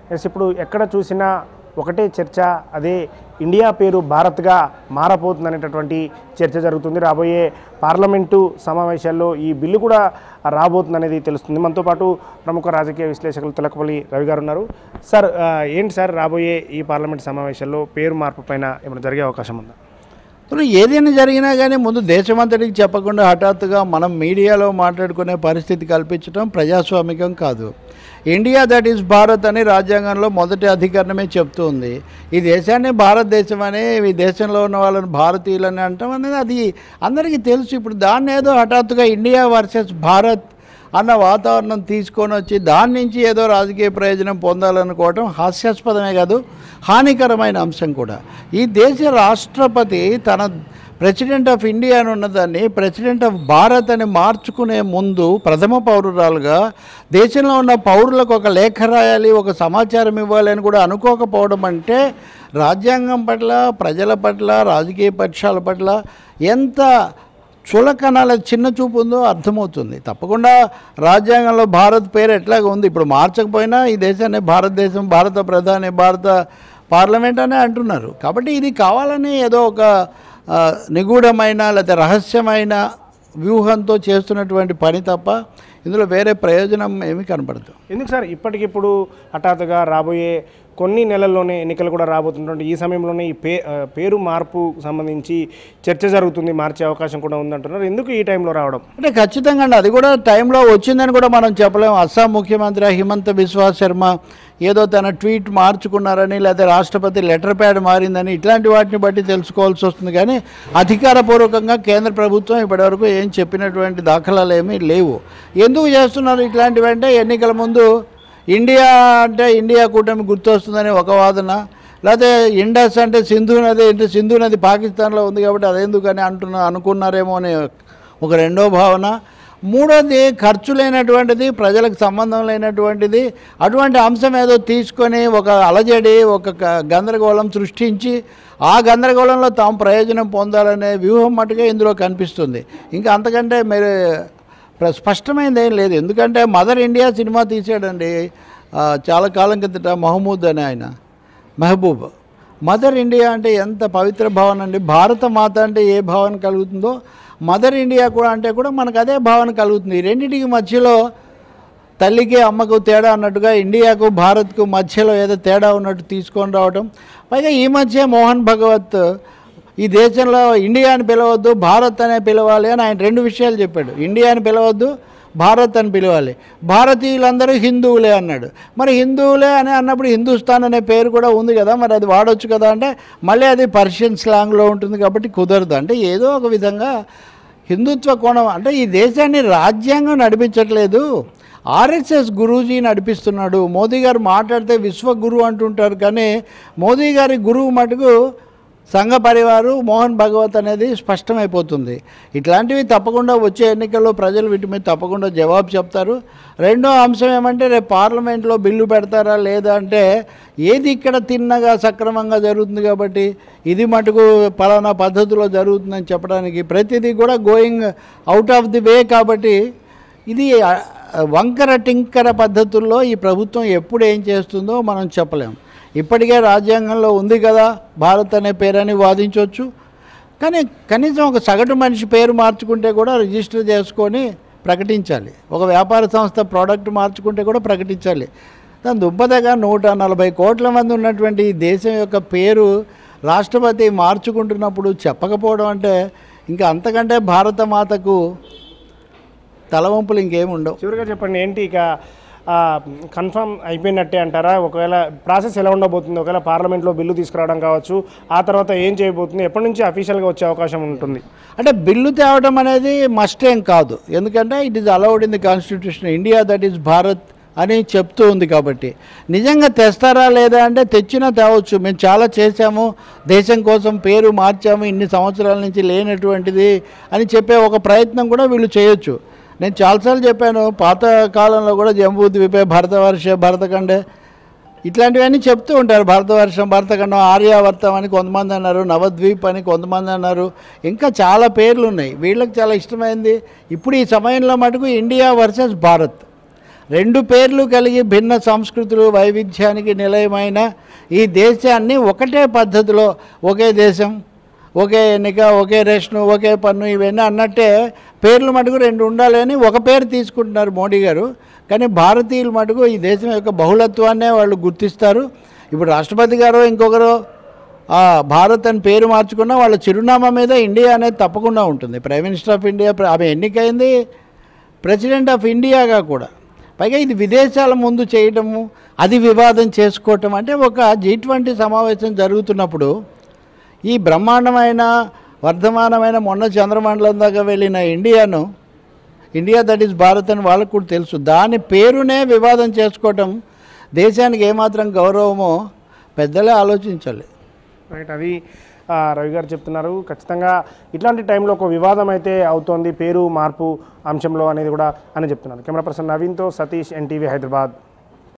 yes ఇప్పుడు ఎక్కడ చూసినా ఒకటే చర్చ అదే ఇండియా పేరు భారత్గా మారబోతుందనేటటువంటి చర్చ జరుగుతుంది రాబోయే పార్లమెంటు సమావేశాల్లో ఈ బిల్లు కూడా రాబోతుందనేది తెలుస్తుంది మనతో పాటు ప్రముఖ రాజకీయ విశ్లేషకులు తిలకపల్లి రవి గారు ఉన్నారు సార్ ఆ, ఏంటి సార్ రాబోయే ఈ పార్లమెంట్ సమావేశాల్లో పేరు మార్పు పైన ఏమైనా జరిగే అవకాశం ఉందా ఇప్పుడు ఏదైనా జరిగినా కానీ ముందు దేశమంతటికి చెప్పకుండా హఠాత్తుగా మనం మీడియాలో మాట్లాడుకునే పరిస్థితి కల్పించడం ప్రజాస్వామికం కాదు ఇండియా దట్ ఈస్ భారత్ అని రాజ్యాంగంలో మొదటి అధికరణమే చెప్తుంది ఈ దేశాన్ని భారతదేశం అని ఈ దేశంలో ఉన్న వాళ్ళని భారతీయులని అంటాం అనేది అది అందరికీ తెలుసు ఇప్పుడు దాన్ని ఏదో హఠాత్తుగా ఇండియా వర్సెస్ భారత్ అన్న వాతావరణం తీసుకొని వచ్చి దాని నుంచి ఏదో రాజకీయ ప్రయోజనం పొందాలనుకోవటం హాస్యాస్పదమే కాదు హానికరమైన అంశం కూడా ఈ దేశ రాష్ట్రపతి తన ప్రెసిడెంట్ ఆఫ్ ఇండియా అని ఉన్నదాన్ని ప్రెసిడెంట్ ఆఫ్ భారత్ అని మార్చుకునే ముందు ప్రథమ పౌరురాలుగా దేశంలో ఉన్న పౌరులకు ఒక లేఖ రాయాలి ఒక సమాచారం ఇవ్వాలి అని కూడా అనుకోకపోవడం అంటే రాజ్యాంగం పట్ల ప్రజల పట్ల రాజకీయ పక్షాల పట్ల ఎంత చులకనాల చిన్న చూపు ఉందో అర్థమవుతుంది తప్పకుండా రాజ్యాంగంలో భారత్ పేరు ఎట్లాగ ఉంది ఇప్పుడు మార్చకపోయినా ఈ దేశాన్ని భారతదేశం భారత ప్రధాని భారత పార్లమెంట్ అనే అంటున్నారు కాబట్టి ఇది కావాలని ఏదో ఒక ఆ, నిగూఢమైన లేకపోతే రహస్యమైన వ్యూహంతో చేస్తున్నటువంటి పని తప్ప ఇందులో వేరే ప్రయోజనం ఏమీ కనపడదు ఎందుకు సార్ ఇప్పటికిప్పుడు హఠాత్తుగా రాబోయే కొన్ని నెలల్లోనే ఎన్నికలు కూడా రాబోతున్నటువంటి ఈ సమయంలోనే ఈ పే ఆ, పేరు మార్పు సంబంధించి చర్చ జరుగుతుంది మార్చే అవకాశం కూడా ఉందంటున్నారు ఎందుకు ఈ టైంలో రావడం అంటే ఖచ్చితంగా అండి అది కూడా టైంలో వచ్చిందని కూడా మనం చెప్పలేము అస్సాం ముఖ్యమంత్రి హిమంత బిశ్వా శర్మ ఏదో తన ట్వీట్ మార్చుకున్నారని లేదా రాష్ట్రపతి లెటర్ ప్యాడ్ మారిందని ఇట్లాంటి వాటిని బట్టి తెలుసుకోవాల్సి వస్తుంది కానీ అధికారపూర్వకంగా కేంద్ర ప్రభుత్వం ఇప్పటివరకు ఏం చెప్పినటువంటి దాఖలాలు ఏమీ లేవు ఎందుకు చేస్తున్నారు ఇట్లాంటివంటే ఎన్నికల ముందు ఇండియా అంటే ఇండియా కూటమి గుర్తొస్తుందని ఒక వాదన లేకపోతే ఇండస్ అంటే సింధు నది అంటే సింధు నది పాకిస్తాన్లో ఉంది కాబట్టి అదెందుకని అంటున్నా అనుకున్నారేమో అని ఒక రెండో భావన మూడోది ఖర్చు లేనటువంటిది ప్రజలకు సంబంధం లేనటువంటిది అటువంటి అంశం ఏదో తీసుకొని ఒక అలజడి ఒక గ- గందరగోళం సృష్టించి ఆ గందరగోళంలో తాము ప్రయోజనం పొందాలనే వ్యూహం మటుగా ఇందులో కనిపిస్తుంది ఇంకా అంతకంటే మీరు ప్ర- స్పష్టమైనది ఏం లేదు ఎందుకంటే మదర్ ఇండియా సినిమా తీసాడండి ఆ, చాలా కాలం కిందట మహమూద్ అని ఆయన మెహబూబ్ మదర్ ఇండియా అంటే ఎంత పవిత్ర భావన అండి భారత మాత అంటే ఏ భావన కలుగుతుందో మదర్ ఇండియా కూడా అంటే కూడా మనకు అదే భావన కలుగుతుంది ఈ రెండింటికి మధ్యలో తల్లికి అమ్మకు తేడా అన్నట్టుగా ఇండియాకు భారత్కు మధ్యలో ఏదో తేడా ఉన్నట్టు తీసుకొని రావడం పైగా ఈ మధ్య మోహన్ భగవత్ ఈ దేశంలో ఇండియా అని పిలవద్దు భారత్ అనే పిలవాలి అని ఆయన రెండు విషయాలు చెప్పాడు ఇండియా అని పిలవద్దు భారత్ అని పిలవాలి భారతీయులందరూ హిందువులే అన్నాడు మరి హిందువులే అని అన్నప్పుడు హిందుస్థాన్ అనే పేరు కూడా ఉంది కదా మరి అది వాడొచ్చు కదా అంటే మళ్ళీ అది పర్షియన్ స్లాంగ్లో ఉంటుంది కాబట్టి కుదరదు అంటే ఏదో ఒక విధంగా హిందుత్వ కోణం అంటే ఈ దేశాన్ని రాజ్యాంగం నడిపించట్లేదు ఆర్ఎస్ఎస్ గురూజీ నడిపిస్తున్నాడు మోదీ గారు మాట్లాడితే విశ్వగురు అంటుంటారు కానీ మోదీ గారి గురువు మటుకు సంఘ పరివారు మోహన్ భగవత్ అనేది స్పష్టమైపోతుంది ఇట్లాంటివి తప్పకుండా వచ్చే ఎన్నికల్లో ప్రజలు వీటి మీద తప్పకుండా జవాబు చెప్తారు రెండో అంశం ఏమంటే రేపు పార్లమెంట్లో బిల్లు పెడతారా లేదా అంటే ఏది ఇక్కడ తిన్నగా సక్రమంగా జరుగుతుంది కాబట్టి ఇది మటుకు పలానా పద్ధతిలో జరుగుతుందని చెప్పడానికి ప్రతిదీ కూడా going out of the way కాబట్టి ఇది ఆ, వంకర టింకర పద్ధతుల్లో ఈ ప్రభుత్వం ఎప్పుడు ఏం చేస్తుందో మనం చెప్పలేం ఇప్పటికే రాజ్యాంగంలో ఉంది కదా భారత్ అనే పేరని వాదించవచ్చు కానీ కనీసం ఒక సగటు మనిషి పేరు మార్చుకుంటే కూడా రిజిస్టర్ చేసుకొని ప్రకటించాలి ఒక వ్యాపార సంస్థ ప్రోడక్ట్ మార్చుకుంటే కూడా ప్రకటించాలి దాని దుంపదగా నూట నలభై కోట్ల మంది ఉన్నటువంటి ఈ దేశం యొక్క పేరు రాష్ట్రపతి మార్చుకుంటున్నప్పుడు చెప్పకపోవడం అంటే ఇంకా అంతకంటే భారత మాతకు తలవంపులు ఇంకేమి ఉండవు చివరిగా చెప్పండి ఏంటి ఇక కన్ఫర్మ్ అయిపోయినట్టే అంటారా ఒకవేళ ప్రాసెస్ ఎలా ఉండబోతుంది ఒకవేళ పార్లమెంట్లో బిల్లు తీసుకురావడం కావచ్చు ఆ తర్వాత ఏం చేయబోతుంది ఎప్పటి నుంచి అఫీషియల్గా వచ్చే అవకాశం ఉంటుంది అంటే బిల్లు తేవడం అనేది మస్ట్ ఏం కాదు ఎందుకంటే it is allowed in the constitution India that is Bharat అని చెప్తూ ఉంది కాబట్టి నిజంగా తెస్తారా లేదా అంటే తెచ్చినా తేవచ్చు మేము చాలా చేశాము దేశం కోసం పేరు మార్చాము ఇన్ని సంవత్సరాల నుంచి లేనటువంటిది అని చెప్పే ఒక ప్రయత్నం కూడా వీళ్ళు చేయొచ్చు నేను చాలాసార్లు చెప్పాను పాత కాలంలో కూడా జంబూ ద్వీపే భరతవర్ష భరతఖండే ఇట్లాంటివన్నీ చెప్తూ ఉంటారు భారతవర్షం భారతఖండం ఆర్యావర్తం అని కొంతమంది అన్నారు నవద్వీప్ అని కొంతమంది అన్నారు ఇంకా చాలా పేర్లు ఉన్నాయి వీళ్ళకి చాలా ఇష్టమైంది ఇప్పుడు ఈ సమయంలో మటుకు ఇండియా వర్సెస్ భారత్ రెండు పేర్లు కలిగి భిన్న సంస్కృతులు వైవిధ్యానికి నిలయమైన ఈ దేశాన్ని ఒకటే పద్ధతిలో ఒకే దేశం ఒకే ఎన్నిక ఒకే రేషను ఒకే పన్ను ఇవన్నీ అన్నట్టే పేర్లు మటుకు రెండు ఉండాలి అని ఒక పేరు తీసుకుంటున్నారు మోడీ గారు కానీ భారతీయులు మటుకు ఈ దేశం యొక్క బహుళత్వాన్నే వాళ్ళు గుర్తిస్తారు ఇప్పుడు రాష్ట్రపతి గారు ఇంకొకరు ఆ, భారత్ అని పేరు మార్చుకున్నా వాళ్ళ చిరునామా మీద ఇండియా అనేది తప్పకుండా ఉంటుంది ప్రైమ్ మినిస్టర్ ఆఫ్ ఇండియా ప్ర- ఆమె ఎన్నికైంది ప్రెసిడెంట్ ఆఫ్ ఇండియాగా కూడా పైగా ఇది విదేశాల ముందు చేయటము అది వివాదం చేసుకోవటం అంటే ఒక జీ ట్వంటీ సమావేశం జరుగుతున్నప్పుడు ఈ బ్రహ్మాండమైన వర్ధమానమైన మొన్న చంద్రమండలం దాకా వెళ్ళిన ఇండియాను ఇండియా దట్ ఈస్ భారత్ అని వాళ్ళకు కూడా తెలుసు దాని పేరునే వివాదం చేసుకోవటం దేశానికి ఏమాత్రం గౌరవమో పెద్దలే ఆలోచించాలి రైట్ అది ఆ, రవి గారు చెప్తున్నారు ఖచ్చితంగా ఇట్లాంటి టైంలో ఒక వివాదం అయితే అవుతోంది పేరు మార్పు అంశంలో అనేది కూడా అని చెప్తున్నారు కెమెరా పర్సన్ నవీన్తో సతీష్ ఎన్టీవీ హైదరాబాద్